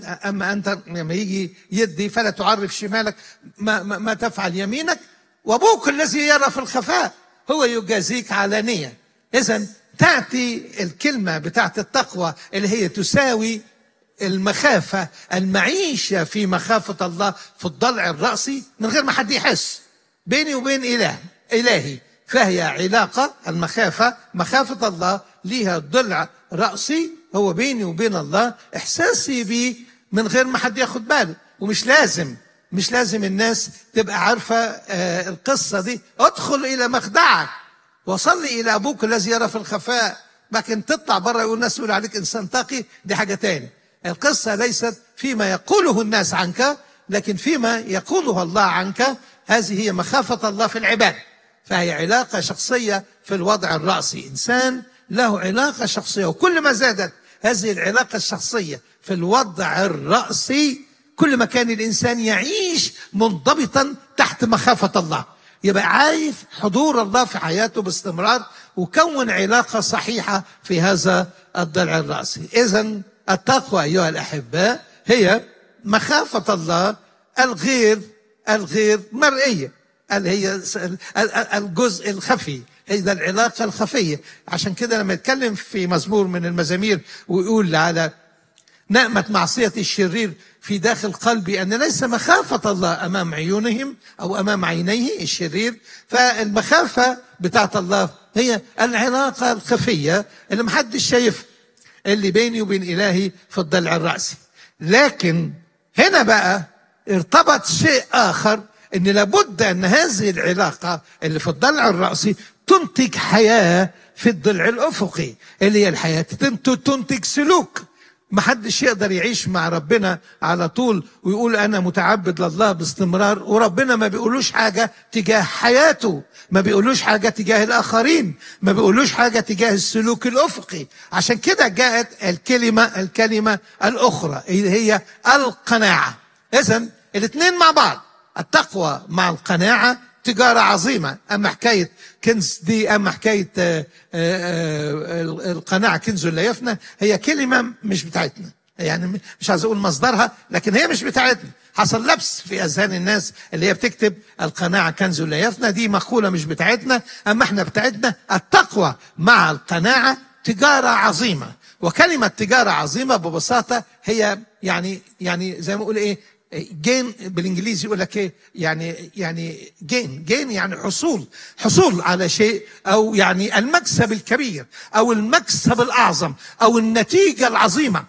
اما انت لما يجي يدي فلا تعرف شمالك ما, ما, ما تفعل يمينك وابوك الذي يرى في الخفاء هو يجازيك علانيه اذا تاتي الكلمه بتاعت التقوى اللي هي تساوي المخافه المعيشه في مخافه الله في الضلع الراسي من غير ما حد يحس بيني وبين اله الهي فهي علاقه المخافه مخافه الله ليها ضلع راسي هو بيني وبين الله احساسي بيه من غير ما حد ياخد باله ومش لازم مش لازم الناس تبقى عارفه آه القصه دي ادخل الى مخدعك وصلي الى ابوك الذي يرى في الخفاء لكن تطلع بره يقول الناس يقول عليك انسان تقي دي حاجه تاني القصه ليست فيما يقوله الناس عنك لكن فيما يقوله الله عنك هذه هي مخافه الله في العباده فهي علاقه شخصيه في الوضع الراسي انسان له علاقه شخصيه وكل ما زادت هذه العلاقه الشخصيه في الوضع الراسي كل ما كان الانسان يعيش منضبطا تحت مخافه الله يبقى عايف حضور الله في حياته باستمرار وكون علاقه صحيحه في هذا الضلع الراسي اذا التقوى ايها الاحباء هي مخافه الله الغير الغير مرئيه اللي هي الجزء الخفي هي العلاقة الخفية عشان كده لما يتكلم في مزمور من المزامير ويقول على نعمة معصية الشرير في داخل قلبي أن ليس مخافة الله أمام عيونهم أو أمام عينيه الشرير فالمخافة بتاعت الله هي العلاقة الخفية اللي محدش شايف اللي بيني وبين إلهي في الضلع الرأسي لكن هنا بقى ارتبط شيء آخر ان لابد ان هذه العلاقه اللي في الضلع الراسي تنتج حياه في الضلع الافقي اللي هي الحياه تنتج سلوك ما حدش يقدر يعيش مع ربنا على طول ويقول انا متعبد لله باستمرار وربنا ما بيقولوش حاجه تجاه حياته ما بيقولوش حاجه تجاه الاخرين ما بيقولوش حاجه تجاه السلوك الافقي عشان كده جاءت الكلمه الكلمه الاخرى اللي هي القناعه اذا الاثنين مع بعض التقوى مع القناعة تجارة عظيمة أما حكاية كنز دي أما حكاية آآ آآ القناعة كنز لا يفنى هي كلمة مش بتاعتنا يعني مش عايز أقول مصدرها لكن هي مش بتاعتنا حصل لبس في أذهان الناس اللي هي بتكتب القناعة كنز لا يفنى دي مقولة مش بتاعتنا أما احنا بتاعتنا التقوى مع القناعة تجارة عظيمة وكلمة تجارة عظيمة ببساطة هي يعني يعني زي ما أقول إيه جين بالانجليزي يقول لك ايه يعني يعني جين جين يعني حصول حصول على شيء او يعني المكسب الكبير او المكسب الاعظم او النتيجه العظيمه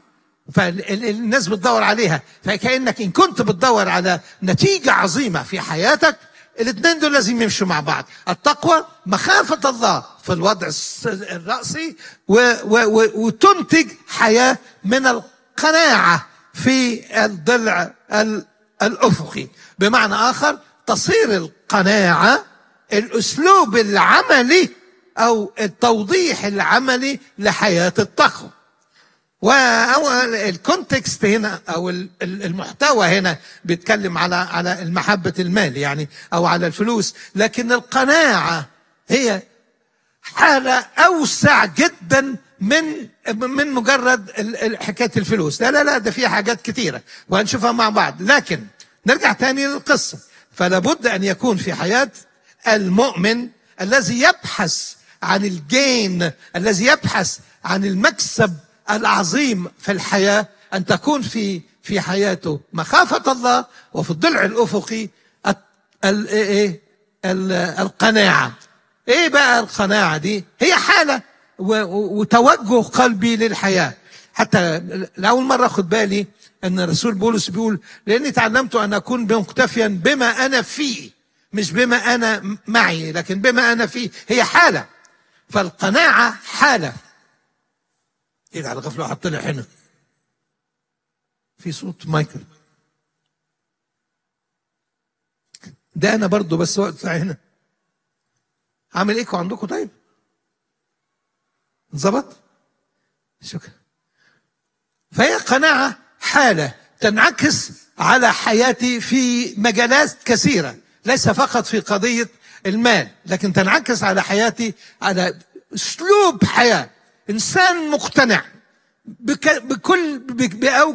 فالناس بتدور عليها فكانك ان كنت بتدور على نتيجه عظيمه في حياتك الاثنين دول لازم يمشوا مع بعض التقوى مخافة الله في الوضع الرأسي و و و وتنتج حياة من القناعة في الضلع الافقي بمعنى اخر تصير القناعه الاسلوب العملي او التوضيح العملي لحياه التقوى والكونتكست هنا او المحتوى هنا بيتكلم على على المحبه المال يعني او على الفلوس لكن القناعه هي حاله اوسع جدا من من مجرد حكايه الفلوس لا لا لا ده فيها حاجات كتيره وهنشوفها مع بعض لكن نرجع تاني للقصه فلا بد ان يكون في حياه المؤمن الذي يبحث عن الجين الذي يبحث عن المكسب العظيم في الحياه ان تكون في في حياته مخافه الله وفي الضلع الافقي القناعه ايه بقى القناعه دي هي حاله وتوجه قلبي للحياة حتى لأول مرة أخد بالي أن الرسول بولس بيقول لأني تعلمت أن أكون مكتفيا بما أنا فيه مش بما أنا معي لكن بما أنا فيه هي حالة فالقناعة حالة إيه على غفلة حط لي هنا في صوت مايكل ده أنا برضو بس وقت هنا عامل إيكو عندكم طيب؟ ظبط شكرا فهي قناعة حالة تنعكس على حياتي في مجالات كثيرة ليس فقط في قضية المال لكن تنعكس على حياتي على اسلوب حياة انسان مقتنع بكل بأوجه